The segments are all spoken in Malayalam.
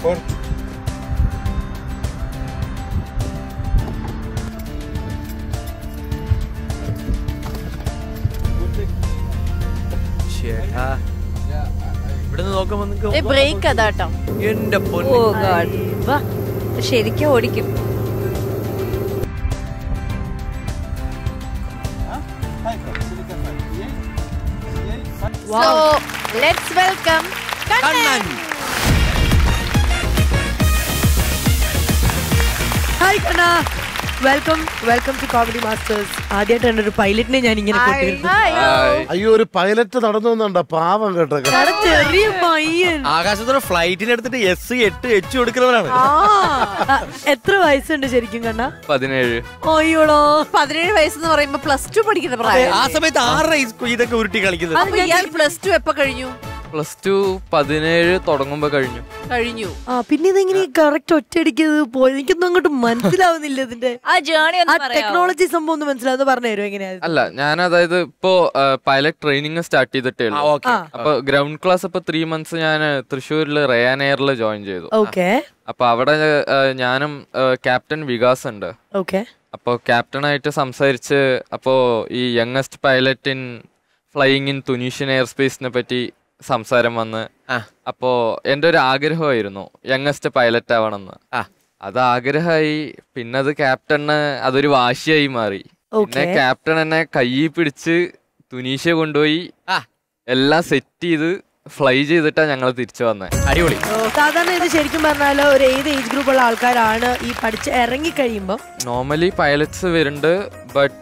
ഫോർ ചേട്ടാ ഇവിടുന്ന് നോക്കുമ്പോ നിങ്ങക്ക് ബ്രേക്ക് അതാട്ടോ എന്റെ ഓ പൊന്നു ഗാഡ് വാ ശരിക്കും ഓടിക്കും so let's welcome Kannan hi Kanna welcome welcome to comedy masters ആദ്യമായിട്ടാണ് ഒരു പൈലറ്റിനെ ഞാൻ ഇങ്ങനെ കൊണ്ടുവരുന്നത് അയ്യോ ഒരു പൈലറ്റ് നടന്നു വന്നുണ്ടോ പാവം കേട്ടോ വളരെ ചെറിയ പയ്യൻ ആകാശത്തോടെ ഫ്ലൈറ്റിന് എടുത്തിട്ട് എസ് എട്ട് എച്ച് കൊടുക്കുന്നവരാണ് ആ, എത്ര വയസ്സുണ്ട് ശരിക്കും കണ്ണ പതിനേഴ് അയ്യോളോ പതിനേഴ് വയസ്സെന്ന് പറയുമ്പോ പ്ലസ് ടു പഠിക്കുന്ന പ്രായം ആ സമയത്ത് ആരുടെ ഈ സ്കൂ- ഇതൊക്കെ ഉരുട്ടി കളിക്കുന്നത് അപ്പൊ ഇയാൾ പ്ലസ് ടു എപ്പോ കഴിഞ്ഞു പ്ലസ് ടു പതിനേഴ് തുടങ്ങുമ്പോ കഴിഞ്ഞു കഴിഞ്ഞു ആ പിന്നെ ഇതെങ്ങനെ കറക്റ്റ് ഒറ്റയടിക്കത് പോയി എനിക്കൊന്നും അങ്ങോട്ട് മനസ്സിലാവുന്നില്ല ഇതിന്റെ ആ ജേണി ആ ഒന്ന് പറയാമോ ടെക്നോളജി സംഭവം ഒന്ന് മനസ്സിലാവുന്ന പറഞ്ഞു തരുമോ എങ്ങനെയാ അല്ല ഞാൻ അതായത് ഇപ്പോ പൈലറ്റ് ട്രെയിനിങ് സ്റ്റാർട്ട് ചെയ്തിട്ടേ ആ, ഉള്ളൂ ഓക്കെ ആ. അപ്പൊ ഗ്രൗണ്ട് ക്ലാസ് ഇപ്പൊ ത്രീ മന്ത്സ് ഞാൻ തൃശ്ശൂരില് റയാൻ എയറിൽ ജോയിൻ ചെയ്തു ഓക്കെ അപ്പൊ അവിടെ ആ, ഞാനും ക്യാപ്റ്റൻ വികാസ് ഉണ്ട് ഓക്കെ അപ്പോൾ ക്യാപ്റ്റനായിട്ട് സംസാരിച്ച് അപ്പോൾ ഈ youngest pilot in flying in Tunisian air സ്പേസിനെ പറ്റി സംസാരം വന്ന് ആ. അപ്പോ എൻ്റെ ഒരു ആഗ്രഹമായിരുന്നു യങ്ങസ്റ്റ് പൈലറ്റ് ആവണമെന്ന് ആ. അത് ആഗ്രഹമായി പിന്നെ അത് ക്യാപ്റ്റന് അതൊരു വാശിയായി മാറി പിന്നെ Okay. ക്യാപ്റ്റൻ എന്നെ കയ്യിൽ പിടിച്ച് തുനീഷ്യ കൊണ്ടുപോയി ആ. എല്ലാം സെറ്റ് ചെയ്ത് ഫ്ലൈ ചെയ്തിട്ടാ ഞങ്ങൾ തിരിച്ചു വന്നേ അടിപൊളി സാധാരണ ഇത് ശരിക്കും പറഞ്ഞാൽ ഒരു ഏത് ഏജ് ഗ്രൂപ്പ് ഉള്ള ആൾക്കാരാണ് ഈ പഠിച്ച് ഇറങ്ങി കഴിയുമ്പോൾ നോർമലി പൈലറ്റ്സ് വരുന്നുണ്ട് ബട്ട്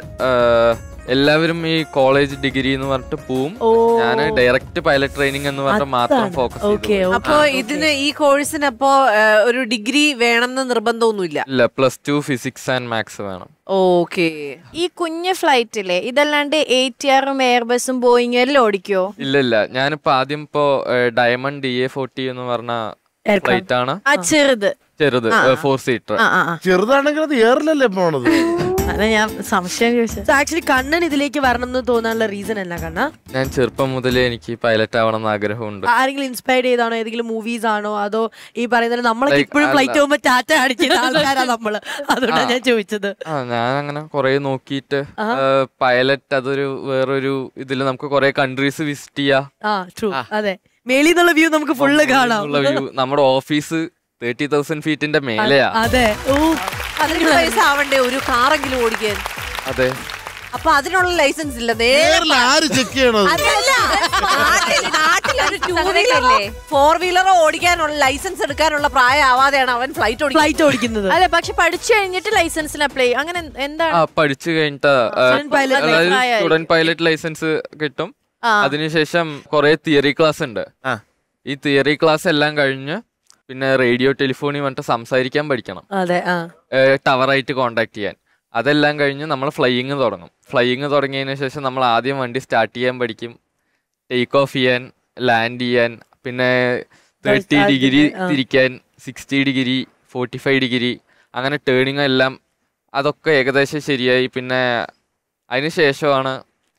എല്ലാവരും ഈ കോളേജ് ഡിഗ്രി എന്ന് പറഞ്ഞിട്ട് പോവും ഓ ഞാൻ ഡയറക്റ്റ് പൈലറ്റ് ട്രെയിനിങ് എന്ന് പറഞ്ഞിട്ട് മാത്രം അതാണ്. ഫോക്കസ് Okay, ചെയ്തു okay. അപ്പൊ ഇതിന് ഈ കോഴ്സിന് അപ്പോ ഏഹ്, ഒരു ഡിഗ്രി വേണമെന്ന് നിർബന്ധമൊന്നുമില്ല ഇല്ല plus two physics and maths വേണം ഓക്കെ ഈ കുഞ്ഞു ഫ്ലൈറ്റിലെ ഇതല്ലാണ്ട് എ ടി ആറും എയർബസും ബോയിങ് എല്ലാം ഓടിക്കോ ഇല്ല ഇല്ല ഞാനിപ്പോ ആദ്യം ഇപ്പോ ഡയമണ്ട് ഡി എ ഫോർട്ടി എന്ന് പറഞ്ഞ Aircraft. ഫ്ലൈറ്റ് ആണ് ആ ചെറുത് ചെറുത് ഫോർ സീറ്റർ ആ ആ ആ. ചെറുതാണെങ്കിൽ അത് ഏറിലല്ലേ പോണത് അതാ ഞാൻ സംശയം ചോദിച്ചത് ആക്ച്വലി കണ്ണൻ ഇതിലേക്ക് വരണം എന്ന് തോന്നാനുള്ള റീസൺ എന്നാ കണ്ണ ഞാൻ ചെറുപ്പം മുതലേ എനിക്ക് പൈലറ്റ് ആവണം എന്ന് ആഗ്രഹമുണ്ട് ആരെങ്കിലും ഇൻസ്പയർഡ് ചെയ്താണോ ഏതെങ്കിലും മൂവീസ് ആണോ അതോ ഈ പറയുന്നത് നമ്മളൊക്കെ Like, ഇപ്പോഴും അല്ല. ഫ്ലൈറ്റ് പോകുമ്പോ ടാറ്റ അടിക്കുന്ന ആൾക്കാരാ നമ്മള് അതുകൊണ്ടാണ് ഞാൻ ചോദിച്ചത് ആ ഞാൻ അങ്ങനെ കുറെ നോക്കിയിട്ട് പൈലറ്റ് അതൊരു വേറൊരു ഇതിൽ നമുക്ക് കുറെ കൺട്രീസ് വിസിറ്റ് ചെയ്യാം ആ ട്രൂ അതെ മേളിൽ നിന്നുള്ള വ്യൂ നമുക്ക് ഫുള്ള് കാണാം ഉള്ള view. നമ്മുടെ ഓഫീസ് തേർട്ടി തൗസൻഡ് ഫീറ്റിന്റെ മേലെയാ അതെ ഓ പതിനെട്ട് വയസ്സാവണ്ടേ ഒരു കാറെങ്കിലും ഓടിക്കാൻ അതെ അപ്പൊ അതിനുള്ള ലൈസൻസ് ഇല്ല നേരെ ഏറിൽ ആര് ചെക്ക് ചെയ്യണത് അതല്ല നാട്ടിൽ നാട്ടിലൊരു ടൂ വീലറോ ഫോർ വീലറോ ഓടിക്കാനുള്ള ലൈസൻസ് എടുക്കാനുള്ള പ്രായമാവാതെയാണ് അവൻ ഫ്ലൈറ്റ് ഓടിക്കുന്നത് ഫ്ലൈറ്റ് ഓടിക്കുന്നത് അല്ല പക്ഷെ പഠിച്ചു കഴിഞ്ഞിട്ട് ലൈസൻസിന് അപ്ലൈ അങ്ങനെ എന്താണ് ആ പഠിച്ചു കഴിഞ്ഞിട്ട് ആ, Student pilot അതായത് license സ്റ്റുഡന്റ് പൈലറ്റ് ലൈസൻസ് കിട്ടും ആ. അതിനുശേഷം കുറെ തിയറി ക്ലാസ് ഉണ്ട് ആ. ഈ തിയറി ക്ലാസ് എല്ലാം കഴിഞ്ഞ് പിന്നെ റേഡിയോ ടെലിഫോണി വന്നിട്ട് സംസാരിക്കാൻ പഠിക്കണം അതെ ആ ടവറായിട്ട് കോണ്ടാക്ട് ചെയ്യാൻ അതെല്ലാം കഴിഞ്ഞ് നമ്മൾ ഫ്ലൈയിങ് തുടങ്ങും ഫ്ലൈയിങ് തുടങ്ങിയതിന് ശേഷം നമ്മൾ ആദ്യം വണ്ടി സ്റ്റാർട്ട് ചെയ്യാൻ പഠിക്കും ടേക്ക് ഓഫ് ചെയ്യാൻ ലാൻഡ് ചെയ്യാൻ പിന്നെ തേർട്ടി start ഡിഗ്രി ചെയ്യാൻ, ആ. തിരിക്കാൻ sixty degree forty five degree അങ്ങനെ ടേണിങ് എല്ലാം അതൊക്കെ ഏകദേശം ശരിയായി പിന്നെ അതിന് ശേഷമാണ്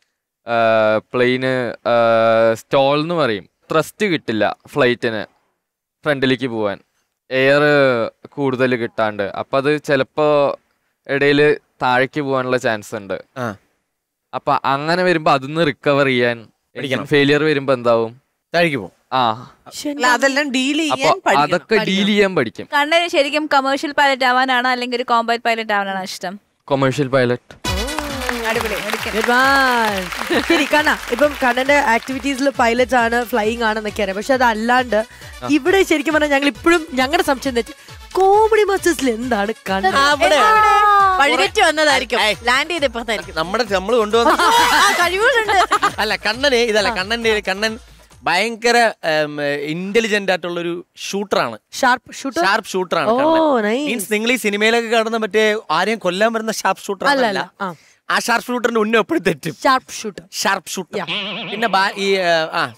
പ്ലെയിന് സ്റ്റോൾ എന്ന് പറയും ത്രസ്റ്റ് കിട്ടില്ല ഫ്ലൈറ്റിന് ഫ്രണ്ടിലേക്ക് പോവാൻ എയർ കൂടുതൽ കിട്ടാണ്ട് അപ്പം അത് ചിലപ്പോൾ ഇടയിൽ താഴേക്ക് പോകാനുള്ള ചാൻസ് ഉണ്ട് ആ. അപ്പൊ അങ്ങനെ വരുമ്പോ അതിന്ന് റിക്കവർ ചെയ്യാൻ പഠിക്കണം. ഫെയിലിയർ വരുമ്പോ എന്താവും താഴേക്ക് പോകും ആ അല്ല, അതെല്ലാം ഡീൽ അപ്പൊ ചെയ്യാൻ പഠിക്കണം അതൊക്കെ ഡീൽ ചെയ്യാൻ പഠിക്കും കണ്ണന് ശരിക്കും കമേഴ്ഷ്യൽ പൈലറ്റ് ആവാനാണോ അല്ലെങ്കിൽ ഒരു കോമ്പാറ്റ് പൈലറ്റ് ആവാനാണോ ഇഷ്ടം കൊമേഴ്ഷ്യൽ പൈലറ്റ് അടിപൊളി എടുക്കാം Good one. ശരി കണ്ണ ഇപ്പം കണ്ണന്റെ ആക്ടിവിറ്റീസിൽ പൈലറ്റ് ആണ് ഫ്ലൈയിങ് ആണെന്നൊക്കെ അറിയാം പക്ഷെ അതല്ലാണ്ട് ഇവിടെ ശരിക്കും പറഞ്ഞാൽ ഞങ്ങൾ ഇപ്പോഴും ഞങ്ങളുടെ സംശയം തെറ്റി കോമഡി മാസ്റ്റേഴ്സിൽ എന്താണ് കണ്ണൻ വഴിതെറ്റി വന്നതായിരിക്കും ഏയ്. ലാൻഡ് ചെയ്ത് ഇപ്പുറത്തായിരിക്കും നമ്മുടെ നമ്മൾ കൊണ്ടുവന്ന കഴിവുകളുണ്ട് അല്ല കണ്ണന് ഇതല്ല കണ്ണന്റെ കണ്ണൻ ഭയങ്കര ഇന്റലിജന്റ് ആയിട്ടുള്ള ഒരു ഷൂട്ടറാണ് ഷാർപ്പ് ഷൂട്ടർ ഷാർപ്പ് ഷൂട്ടറാണ് ഓ നൈസ് മീൻസ് നിങ്ങൾ ഈ സിനിമയിലൊക്കെ കാണുന്ന മറ്റേ ആരെയും കൊല്ലാൻ വരുന്ന ഷാർപ്പ് ഷൂട്ടർ അല്ല അല്ല അല്ല ആ ആ ഷാർപ്പ് ഷൂട്ടറിന്റെ ഉന്നം എപ്പോഴും തെറ്റും ഷാർപ്പ് ഷൂട്ടർ ഷാർപ്പ് ഷൂട്ടർ പിന്നെ ബാ- ഈ ആ, ആ ഏ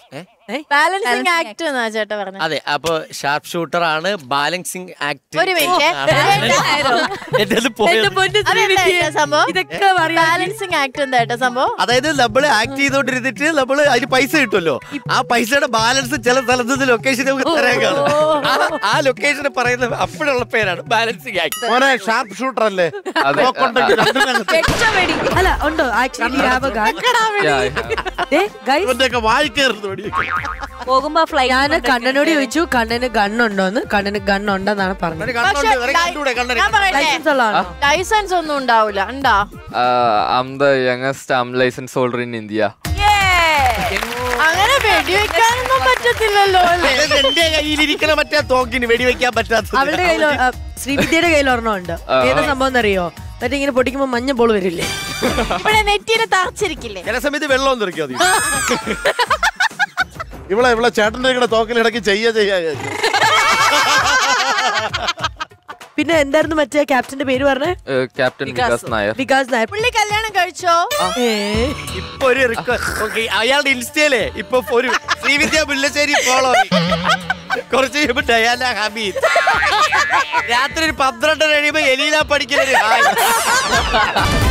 ബാലൻസിങ് ആക്ട് എന്നാ ചേട്ടാ പറഞ്ഞത് അതെ അപ്പൊ ഷാർപ്പ് ഷൂട്ടർ ആണ് ബാലൻസിങ് ആക്ട് ഒരു മിനിറ്റ് എന്റെ എന്റെ പോയത് പൊന്ന് അതെന്താ ശ്രീവിദ്യ, ഏട്ടാ സംഭവം ഇതൊക്കെ പറയാം ബാലൻസിങ് ആക്ട് എന്താ ഏട്ടാ സംഭവം അതായത് നമ്മൾ ആക്ട് ചെയ്തോണ്ടിരുന്നിട്ട് നമ്മൾ അതിന് പൈസ കിട്ടുമല്ലോ ആ പൈസയുടെ ബാലൻസ് ചില സ്ഥലത്ത് ലൊക്കേഷൻ നമുക്ക് തരാൻ കാണും ആ- ആ ലൊക്കേഷൻ പറയുന്ന അപ്പോഴുള്ള പേരാണ് ബാലൻസിങ് ആക്ട് മോനെ ഷാർപ്പ് ഷൂട്ടർ അല്ലേ അതെ. നോക്കുണ്ടെങ്കിൽ രണ്ടിനകത്ത് അല്ല ഉണ്ടോ actually have a gun Yeah, I have. Guys ഇവന്റെയൊക്കെ വായിക്കരുത് വെടിയൊക്കെ പോകുമ്പോ ഫ്ലൈ ഞാൻ കണ്ണനോട് ചോദിച്ചു കണ്ണന് ഗണ്ണുണ്ടോന്ന് കണ്ണന് ഗണ്ണുണ്ടെന്നാണ് പറഞ്ഞത് പക്ഷെ ഞാൻ പറയട്ടെ ലൈസൻസ് ഉള്ളതാണോ ലൈസൻസ് ഒന്നും ഉണ്ടാവൂല ഉണ്ടാ Uh, I'm the youngest unlicensed holder in India. അങ്ങനെ വെടിവെക്കാനൊന്നും പറ്റത്തില്ലല്ലോ അല്ലേ എന്റെ കയ്യിലിരിക്കണ മറ്റേ തോക്കിന് വെടിവെക്കാൻ പറ്റാത്ത അവളുടെ കയ്യിൽ ശ്രീവിദ്യയുടെ കയ്യിൽ ഒരെണ്ണം ഉണ്ട് ഏത് സംഭവം എന്നറിയോ മറ്റേ ഇങ്ങനെ പൊട്ടിക്കുമ്പോ മഞ്ഞ ബോൾ വരില്ലേ ഇവിടെ നെറ്റിയില് തറച്ചിരിക്കില്ലേ ചില സമയത്ത് വെള്ളം തെറിക്കും അത് ഇവളെ ഇവളെ ചേട്ടന്റെ കൂടെ തോക്കലിടയ്ക്ക് ചെയ്യ ചെയ്യാ പിന്നെ എന്തായിരുന്നു മറ്റേ ക്യാപ്റ്റന്റെ പേര് പറഞ്ഞേ Uh, Captain Vikas Nair. Vikas Nair പുള്ളി കല്യാണം കഴിച്ചോ ഏ, ഇപ്പൊ ഒരു റിക്വസ്റ്റ് ഓക്കെ അയാളുടെ ഇൻസ്റ്റയിലേ ഇപ്പൊ ഒരു ശ്രീവിദ്യ മുല്ലശ്ശേരി ഫോളോ കുറച്ച് കഴിയുമ്പോ ഡയാന ഹമീദ് രാത്രി ഒരു പന്ത്രണ്ടര കഴിയുമ്പോ എലീന പഠിക്കുന്ന ഒരു ഹായ്